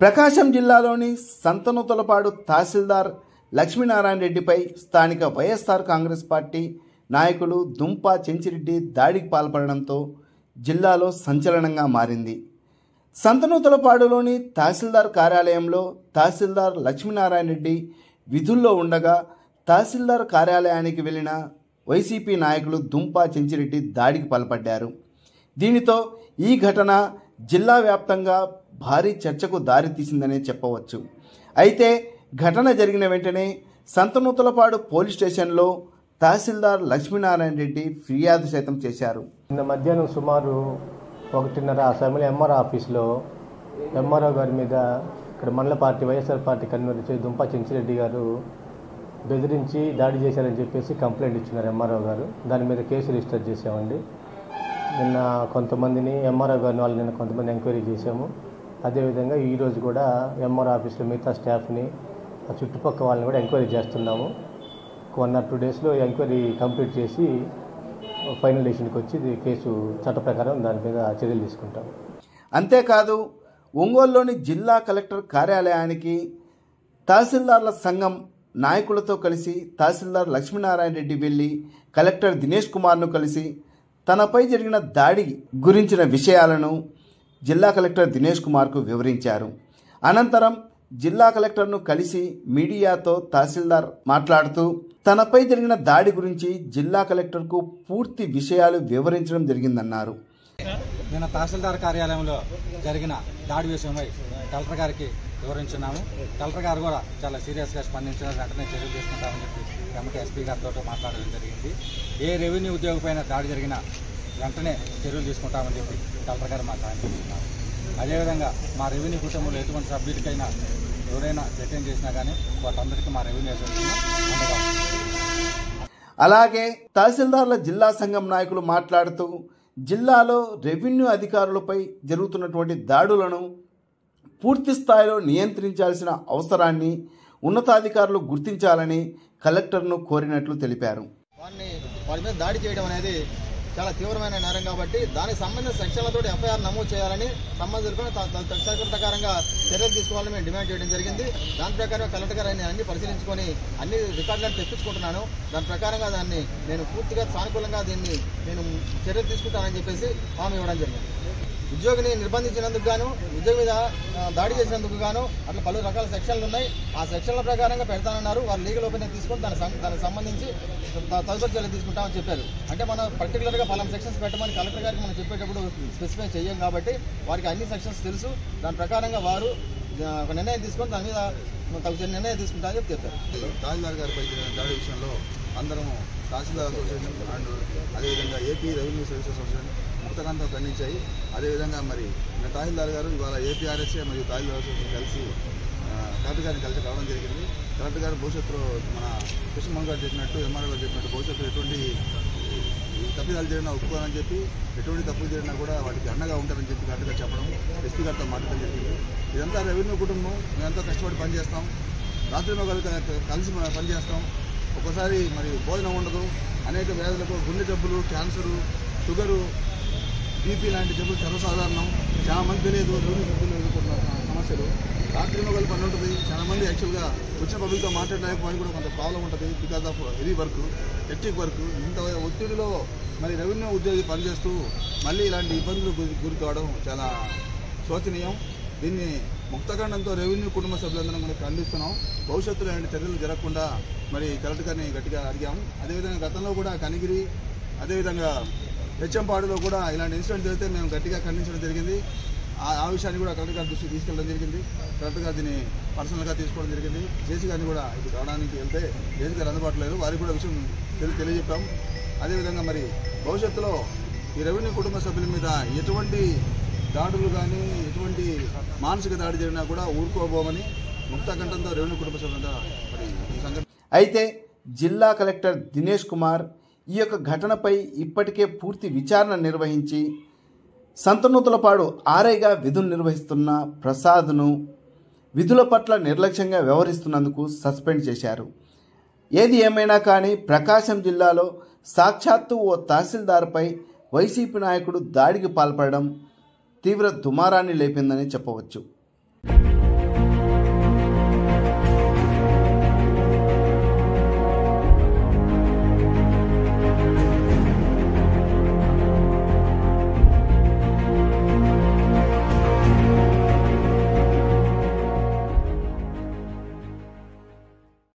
ప్రకాశం జిల్లాలోని సంతనూతలపాడు తహసీల్దార్ లక్ష్మీనారాయణ రెడ్డిపై స్థానిక వైఎస్ఆర్ కాంగ్రెస్ పార్టీ నాయకులు దుంపా చెంచిరెడ్డి దాడికి పాల్పడడంతో జిల్లాలో సంచలనంగా మారింది సంతనూతలపాడులోని తహసీల్దార్ కార్యాలయంలో తహసీల్దార్ లక్ష్మీనారాయణ రెడ్డి విధుల్లో ఉండగా తహసీల్దార్ కార్యాలయానికి వెళ్లిన వైసీపీ నాయకులు దుంపా చెంచిరెడ్డి దాడికి పాల్పడ్డారు దీనితో ఈ ఘటన జిల్లా వ్యాప్తంగా భారీ చర్చకు దారితీసిందనే చెప్పవచ్చు అయితే ఘటన జరిగిన వెంటనే సంతనూతలపాడు పోలీస్ స్టేషన్లో తహసీల్దార్ లక్ష్మీనారాయణ రెడ్డి ఫిర్యాదు సైతం చేశారు నిన్న మధ్యాహ్నం సుమారు ఒకటిన్నర ఆ సమయంలో ఎంఆర్ఓ ఆఫీస్లో ఎంఆర్ఓ గారి మీద ఇక్కడ మండల పార్టీ వైఎస్ఆర్ పార్టీ కన్వీనర్ వచ్చి దుంపా చెంచిరెడ్డి గారు బెదిరించి దాడి చేశారని చెప్పేసి కంప్లైంట్ ఇచ్చినారు ఎంఆర్ఓ గారు దాని మీద కేసు రిజిస్టర్ చేసామండి నిన్న కొంతమందిని ఎంఆర్ఓ గారిని వాళ్ళు నిన్న కొంతమంది ఎంక్వైరీ చేశాము అదేవిధంగా ఈరోజు కూడా ఎంఆర్ఓ ఆఫీస్లో మిగతా స్టాఫ్ని ఆ చుట్టుపక్కల వాళ్ళని కూడా ఎంక్వైరీ చేస్తున్నాము వన్ ఆర్ టూ డేస్లో ఎంక్వైరీ కంప్లీట్ చేసి ఫైనల్ డెసిషన్కి వచ్చి ఇది కేసు చట్ట ప్రకారం దాని మీద చర్యలు తీసుకుంటాం అంతేకాదు ఒంగోలులోని జిల్లా కలెక్టర్ కార్యాలయానికి తహసీల్దార్ల సంఘం నాయకులతో కలిసి తహసీల్దార్ లక్ష్మీనారాయణ రెడ్డి వెళ్ళి కలెక్టర్ దినేష్ కుమార్ను కలిసి తనపై జరిగిన దాడి గురించిన విషయాలను జిల్లా కలెక్టర్ దినేష్ కుమార్కు వివరించారు అనంతరం జిల్లా కలెక్టర్ను కలిసి మీడియాతో తహసీల్దార్ మాట్లాడుతూ తనపై జరిగిన దాడి గురించి జిల్లా కలెక్టర్కు పూర్తి విషయాలు వివరించడం జరిగిందన్నారు నిన్న తహసీల్దార్ కార్యాలయంలో జరిగిన దాడి విషయమై కలెక్టర్ గారికి వివరించున్నాము కలెక్టర్ గారు కూడా చాలా సీరియస్గా స్పందించిన వెంటనే చర్యలు తీసుకుంటామని చెప్పి ఎమ్మటి ఎస్పీ గారితో మాట్లాడడం జరిగింది ఏ రెవెన్యూ ఉద్యోగపైన దాడి జరిగినా వెంటనే చర్యలు తీసుకుంటామని చెప్పి కలెక్టర్ గారు మాకు హామీ ఇస్తున్నారు అదేవిధంగా మా రెవెన్యూ కుటుంబంలో ఎటువంటి సభ్యుడికైనా ఎవరైనా రిటర్న్ చేసినా కానీ వాటందరికీ మా రెవెన్యూ అసోసియేషన్ అందగా అలాగే తహసీల్దార్ల జిల్లా సంఘం నాయకులు మాట్లాడుతూ జిల్లాలో రెవెన్యూ అధికారులపై జరుగుతున్నటువంటి దాడులను పూర్తి స్థాయిలో నియంత్రించాల్సిన అవసరాన్ని ఉన్నతాధికారులు గుర్తించాలని కలెక్టర్ను కోరినట్లు తెలిపారు వారిని వారి మీద దాడి చేయడం అనేది చాలా తీవ్రమైన నేరం కాబట్టి దానికి సంబంధించిన సెక్షన్లతో ఎఫ్ఐఆర్ నమోదు చేయాలని సంబంధించిన సెక్షన్ ప్రకారంగా చర్యలు తీసుకోవాలని మేము డిమాండ్ చేయడం జరిగింది దాని ప్రకారం కలెక్టర్ గారు ఆయన అన్ని పరిశీలించుకొని అన్ని రికార్డులను తెప్పించుకుంటున్నాను దాని ప్రకారంగా దాన్ని నేను పూర్తిగా సానుకూలంగా దీన్ని నేను చర్యలు తీసుకుంటానని చెప్పేసి హామీ ఇవ్వడం జరిగింది ఉద్యోగిని నిర్బంధించినందుకు గాను ఉద్యోగి మీద ఆ, దాడి చేసినందుకు గాను అట్లా పలు రకాల సెక్షన్లు ఉన్నాయి ఆ సెక్షన్ల ప్రకారంగా పెడతానన్నారు వారు లీగల్ ఒపీనియన్ తీసుకొని దాని సం- దానికి సంబంధించి త- తదుపరి చర్యలు తీసుకుంటామని చెప్పారు అంటే మనం పర్టికులర్గా పలానా సెక్షన్స్ పెట్టమని కలెక్టర్ గారికి మనం చెప్పేటప్పుడు స్పెసిఫై చేయం కాబట్టి వారికి అన్ని సెక్షన్స్ తెలుసు దాని ప్రకారంగా వారు ఆ, ఒక నిర్ణయం తీసుకొని దాని మీద తగు నిర్ణయం తీసుకుంటారని చెప్పి చెప్పారు తహసీల్దార్ గారిపై జరిగిన దాడి విషయంలో అందరము తహసీల్దార్ అసోసియేషన్ అండ్ అదేవిధంగా ఏపీ రెవెన్యూ సర్వీసెస్ అసోసియేషన్ ముక్తకంతో ఖండించాయి అదేవిధంగా మరి మన తహసీల్దార్ గారు ఇవాళ ఏపీఆర్ఎస్ఏ మరియు తహసీల్దార్ అసోసియేషన్ కలిసి ఆ, కలెక్టర్ గారిని కలిసి రావడం జరిగింది కలెక్టర్ గారు భవిష్యత్తులో మన కృష్ణమోహన్ గారు చెప్పినట్టు ఎంఆర్ఓ గారు చెప్పినట్టు భవిష్యత్తులో ఎటువంటి ఈ తప్పిదాలు జరిగినా ఒప్పుకోనని చెప్పి ఎటువంటి తప్పులు జరిగినా కూడా వాటికి అండగా ఉంటారని చెప్పి కరెక్ట్గా చెప్పడం ఎస్పీ గారితో మాట్లాడడం జరిగింది ఇదంతా రెవెన్యూ కుటుంబం మేమంతా కష్టపడి పనిచేస్తాం రాత్రి మగలు కలిసి మనం పనిచేస్తాం ఒక్కోసారి మరి భోజనం ఉండదు అనేక వ్యాధులకు గుండె జబ్బులు క్యాన్సరు షుగరు బీపీ లాంటి జబ్బులు సర్వసాధారణం చాలా మంది తెలియదు యూరిన్ జబ్బులు ఎదుర్కొంటున్న సమస్యలు రాత్రి మొగలు పని ఉంటుంది చాలా మంది యాక్చువల్గా వచ్చిన పబ్లిక్తో మాట్లాడలేకపోయినా కూడా కొంత ప్రాబ్లం ఉంటుంది because of heavy work hectic work ఇంత ఒత్తిడిలో మరి రెవెన్యూ ఉద్యోగి పనిచేస్తూ మళ్ళీ ఇలాంటి ఇబ్బందులు గురి గురి కావడం చాలా శోచనీయం దీన్ని ముక్తఖండంతో రెవెన్యూ కుటుంబ సభ్యులందరం కూడా ఖండిస్తున్నాం భవిష్యత్తులో ఇలాంటి చర్యలు జరగకుండా మరి కలెక్టర్ గారిని గట్టిగా అడిగాము అదేవిధంగా గతంలో కూడా కనిగిరి అదేవిధంగా హెచ్ఎంపాడులో కూడా ఇలాంటి ఇన్సిడెంట్ జరిగితే మేము గట్టిగా ఖండించడం జరిగింది ఆ ఆ విషయాన్ని కూడా కలెక్టర్ గారి దృష్టికి తీసుకెళ్ళడం జరిగింది కలెక్టర్ గారు దీన్ని పర్సనల్గా తీసుకోవడం జరిగింది జేసీ గారిని కూడా ఇది రావడానికి వెళ్తే జేసీ గారు అందుబాటులో లేరు వారికి కూడా విషయం తెలి తెలియజెప్పాం అదేవిధంగా మరి భవిష్యత్తులో ఈ రెవెన్యూ కుటుంబ సభ్యుల మీద ఎటువంటి దాడులు కానీ ఎటువంటి మానసిక దాడి జరిగినా కూడా ఊరుకోబోమని ముక్తకంఠంతో రెవెన్యూ కుటుంబ సభ్యులంతా మరి ఈ సంఘటన అయితే జిల్లా కలెక్టర్ దినేష్ కుమార్ ఈ యొక్క ఘటనపై ఇప్పటికే పూర్తి విచారణ నిర్వహించి సంతనూతులపాడు ఆర్ఐగా విధులు నిర్వహిస్తున్న ప్రసాద్ను విధుల పట్ల నిర్లక్ష్యంగా వ్యవహరిస్తున్నందుకు సస్పెండ్ చేశారు ఏది ఏమైనా కానీ ప్రకాశం జిల్లాలో సాక్షాత్తు ఓ తహసీల్దార్పై వైసీపీ నాయకుడు దాడికి పాల్పడడం తీవ్ర దుమారాన్ని లేపిందని చెప్పవచ్చు